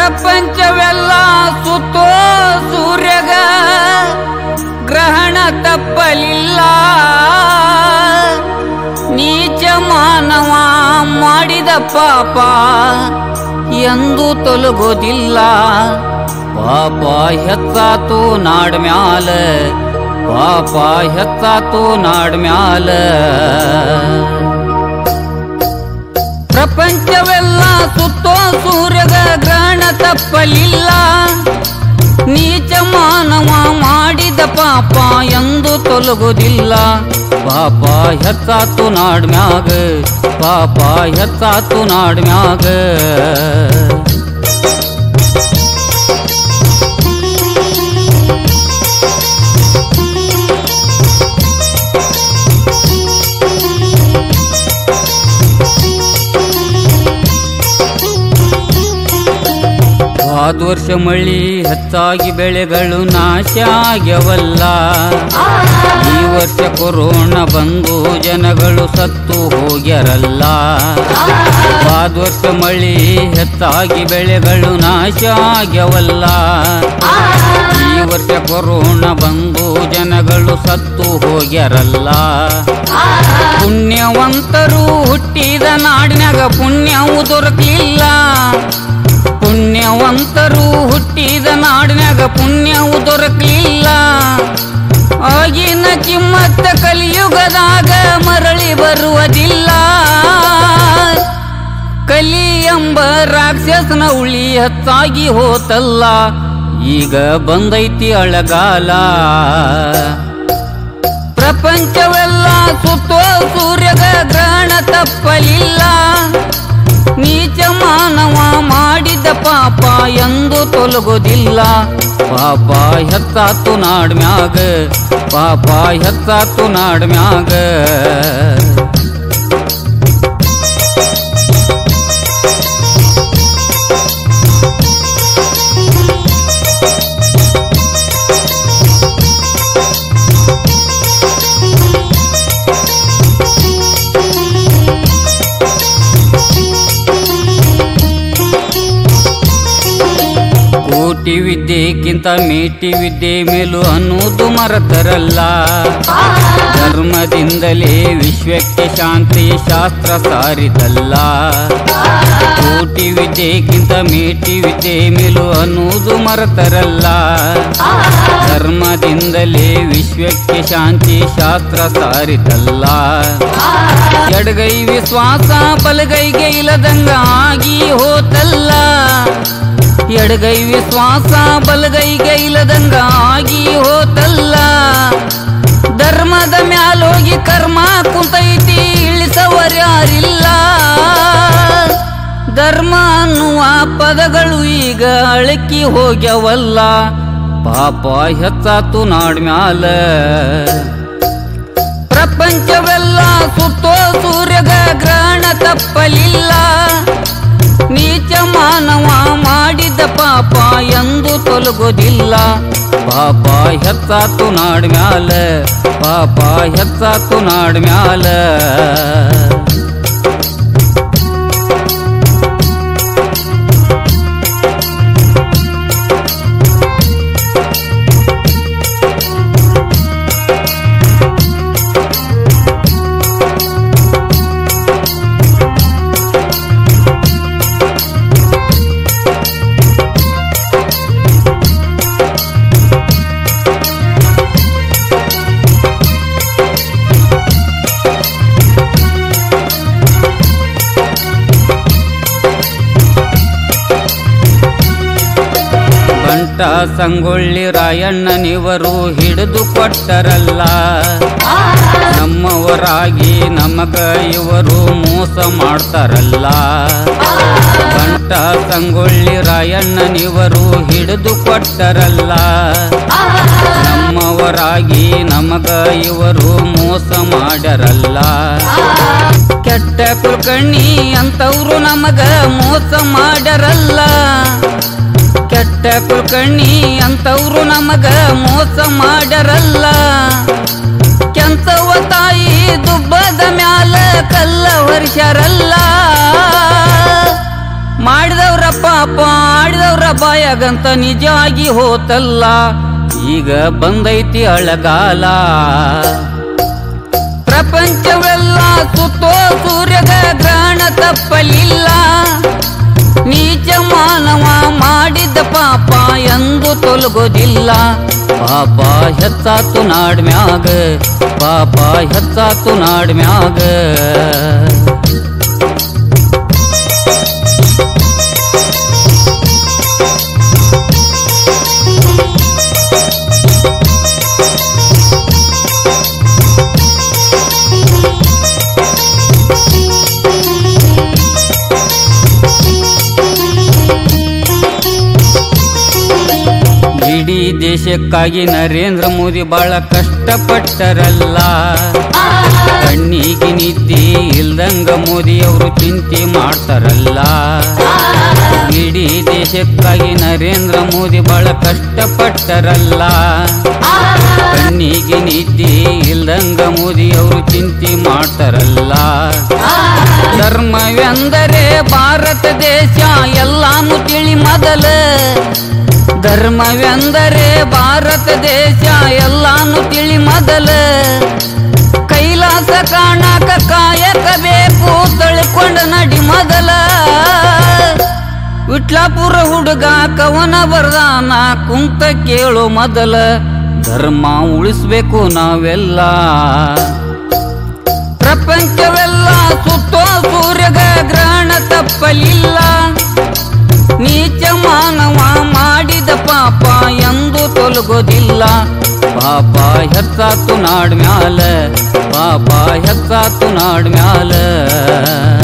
ಪ್ರಪಂಚವೆಲ್ಲ ಸುತ್ತೋ ಸೂರ್ಯಗ ಗ್ರಹಣ ತಪ್ಪಲಿಲ್ಲ ನೀಚ ಮಾನವ ಮಾಡಿದ ಪಾಪ ಎಂದು ತೊಲಗೋದಿಲ್ಲ ಪಾಪ ಹೆತ್ತಾತು ನಾಡ್ಮ್ಯಾಲ ಪಾಪ ಹೆತ್ತಾತು ನಾಡ್ಮ್ಯಾಲ ಪ್ರಪಂಚವೆಲ್ಲ ಸುತ್ತೋ ಸೂರ್ಯಗ ಗ್ರಹಣ ತಪ್ಪಲಿಲ್ಲ ನೀಚ ಮಾನವ ಮಾಡಿದ ಪಾಪ ಎಂದು ತೊಲಗುವುದಿಲ್ಲ ಪಾಪ ಹೆತ್ತಾತು ನಾಡ್ಮ್ಯಾಗ ಪಾಪ ಹೆತ್ತಾತು ನಾಡ್ಮ್ಯಾಗ ಹೋದ ವರ್ಷ ಮಳಿ ಹೆಚ್ಚಾಗಿ ಬೆಳೆಗಳು ನಾಶ ಆಗ್ಯವಲ್ಲ ಈ ವರ್ಷ ಕೊರೋನಾ ಬಂದು ಜನಗಳು ಸತ್ತು ಹೋಗ್ಯರಲ್ಲ ಹೋದ ವರ್ಷ ಮಳಿ ಹೆಚ್ಚಾಗಿ ಬೆಳೆಗಳು ನಾಶ ಆಗ್ಯವಲ್ಲ ಈ ವರ್ಷ ಕೊರೋನಾ ಬಂದು ಜನಗಳು ಸತ್ತು ಹೋಗ್ಯರಲ್ಲ ಪುಣ್ಯವಂತರು ಹುಟ್ಟಿದ ನಾಡಿನಾಗ ಪುಣ್ಯವು ದೊರಕಲಿಲ್ಲ ಪುಣ್ಯವಂತರು ಹುಟ್ಟಿದ ನಾಡಿನಾಗ ಪುಣ್ಯವು ದೊರಕಲಿಲ್ಲ ಆಗಿನ ಕಿಮ್ಮತ್ತ ಕಲಿಯುಗದಾಗ ಮರಳಿ ಬರುವುದಿಲ್ಲ ಕಲಿ ಎಂಬ ರಾಕ್ಷಸನ ಉಳಿ ಹೆಚ್ಚಾಗಿ ಹೋತಲ್ಲ ಈಗ ಬಂದೈತಿ ಅಳಗಾಲ ಪ್ರಪಂಚವೆಲ್ಲ ಸುತ್ತೋ ಸೂರ್ಯಗ ಗ್ರಹಣ ತಪ್ಪಲಿಲ್ಲ ನೀಚ ಮಾನವ ಮಾಡಿದ ಪಾಪ ಎಂದು ತೊಲಗೋದಿಲ್ಲ ಪಾಪ ಹೆತ್ತಾತು ನಾಡ್ಮ್ಯಾಗ ಪಾಪ ಹೆತ್ತಾತು ನಾಡ್ಮ್ಯಾಗ ಕೋಟಿ ವಿದ್ಯೆಗಿಂತ ಮೇಟಿ ವಿದ್ಯೆ ಮೇಲು ಅನ್ನುವುದು ಮರತರಲ್ಲ ಧರ್ಮದಿಂದಲೇ ವಿಶ್ವಕ್ಕೆ ಶಾಂತಿ ಶಾಸ್ತ್ರ ಸಾರಿದಲ್ಲ ಕೋಟಿ ವಿದ್ಯೆಗಿಂತ ಮೇಟಿ ವಿದ್ಯೆ ಮೇಲು ಅನ್ನುವುದು ಮರತರಲ್ಲ ಧರ್ಮದಿಂದಲೇ ವಿಶ್ವಕ್ಕೆ ಶಾಂತಿ ಶಾಸ್ತ್ರ ಸಾರಿದಲ್ಲ ಎಡಗೈ ವಿಶ್ವಾಸ ಬಲಗೈಗೆ ಇಲ್ಲದಂಗ ಆಗಿ ಹೋತಲ್ಲ ಎಡಗೈ ವಿಶ್ವಾಸ ಬಲಗೈಗೆ ಇಲ್ಲದಂಗ ಆಗಿ ಹೋತಲ್ಲ ಧರ್ಮದ ಮ್ಯಾಲೋಗಿ ಕರ್ಮ ಕುಂತೈತಿ ಇಳಿಸವರ್ಯಾರಿಲ್ಲ ಧರ್ಮ ಅನ್ನುವ ಪದಗಳು ಈಗ ಅಳಕಿ ಹೋಗ್ಯವಲ್ಲ ಪಾಪ ಹೆಚ್ಚಾತು ನಾಡ್ಮ್ಯಾಲ ಪ್ರಪಂಚವೆಲ್ಲ ಸುತ್ತೋ ಸೂರ್ಯಗ ಗ್ರಹಣ ತಪ್ಪಲಿಲ್ಲ ನೀಚ ಮಾನವ ಮಾಡಿದ ಪಾಪ ಎಂದು ತೊಲಗೋದಿಲ್ಲ ಪಾಪ ಹೆತ್ತಾತು ನಾಡ್ಮ್ಯಾಲ ಪಾಪ ಹೆತ್ತಾತು ನಾಡ್ಮ್ಯಾಲ ಬಂಟ ಸಂಗೊಳ್ಳಿ ರಾಯಣ್ಣನಿವರು ಹಿಡಿದು ಕೊಟ್ಟರಲ್ಲ ನಮ್ಮವರಾಗಿ ನಮಗ ಇವರು ಮೋಸ ಮಾಡ್ತಾರಲ್ಲ ಬಂಟ ಸಂಗೊಳ್ಳಿ ರಾಯಣ್ಣನಿವರು ಹಿಡಿದು ಕೊಟ್ಟರಲ್ಲ ನಮ್ಮವರಾಗಿ ನಮಗ ಇವರು ಮೋಸ ಮಾಡ್ಯಾರಲ್ಲ ಕೆಟ್ಟ ಕುಲ್ಕರ್ಣಿ ಅಂತವ್ರು ನಮಗ ಮೋಸ ಮಾಡ್ಯಾರಲ್ಲ ಕೆಟ್ಟ ಕುಲ್ಕರ್ಣಿ ಅಂತವ್ರು ನಮಗ ಮೋಸ ಮಾಡ್ಯಾರಲ್ಲ ಕೆಂತವ ತಾಯಿ ದುಬ್ಬದ ಮ್ಯಾಲ ಕಲ್ಲ ವರ್ಷರಲ್ಲ ಮಾಡಿದ ಮಾಡಿದವ್ರ ಪಾಪ ಆಡಿದವ್ರ ಬಾಯಾಗಂತ ನಿಜ ಆಗಿ ಹೋತಲ್ಲ ಈಗ ಬಂದೈತಿ ಅಳಗಾಲ ಪ್ರಪಂಚವೆಲ್ಲ ಸುತ್ತೋ ಸೂರ್ಯಗ ಗ್ರಹಣ ತಪ್ಪಲಿಲ್ಲ ನೀಚ ಮಾನವ ಮಾಡಿದ ಪಾಪ ಎಂದು ತೊಲಗೋದಿಲ್ಲ ಪಾಪ ಹೆಚ್ಚಾತು ನಾಡ್ಮ್ಯಾಗ ಪಾಪ ಹೆಚ್ಚಾತು ನಾಡ್ಮ್ಯಾಗ ಇಡೀ ದೇಶಕ್ಕಾಗಿ ನರೇಂದ್ರ ಮೋದಿ ಬಹಳ ಕಷ್ಟಪಟ್ಟರಲ್ಲ ಕಣ್ಣಿಗೆ ನಿದ್ದೆ ಇಲ್ದಂಗ ಮೋದಿ ಅವರು ಚಿಂತೆ ಮಾಡ್ತಾರಲ್ಲ ಇಡೀ ದೇಶಕ್ಕಾಗಿ ನರೇಂದ್ರ ಮೋದಿ ಬಹಳ ಕಷ್ಟಪಟ್ಟರಲ್ಲ ಕಣ್ಣಿಗೆ ನಿದ್ದೆ ಇಲ್ದಂಗ ಮೋದಿ ಅವರು ಚಿಂತೆ ಮಾಡ್ತಾರಲ್ಲ ಧರ್ಮವೆಂದರೆ ಭಾರತ ದೇಶ ಎಲ್ಲಾನು ತಿಳಿ ಮೊದಲ ಧರ್ಮವೆಂದರೆ ಭಾರತ ದೇಶ ಎಲ್ಲಾನು ತಿಳಿ ಮೊದಲ ಕೈಲಾಸ ಕಾಣಕ ಕಾಯಕ ಬೇಕು ತಳ್ಕೊಂಡ ನಡಿ ಮೊದಲ ವಿಟ್ಲಾಪುರ ಹುಡುಗ ಕವನ ಬರ್ದಾನ ಕುಂತ ಕೇಳೋ ಮೊದಲ ಧರ್ಮ ಉಳಿಸ್ಬೇಕು ನಾವೆಲ್ಲ ಪ್ರಪಂಚವೆಲ್ಲ ಸುತ್ತೋ ಸೂರ್ಯಗ ಗ್ರಹಣ ತಪ್ಪಲಿಲ್ಲ ನೀಚ ಮಾನವ ಮಾಡಿದ ಪಾಪ ಎಂದು ತೊಲಗೋದಿಲ್ಲ ಪಾಪ ಹೆಚ್ಚಾತು ನಾಡ್ಮ್ಯಾಲ ಪಾಪ ಹೆಚ್ಚಾತು ನಾಡ್ಮ್ಯಾಲ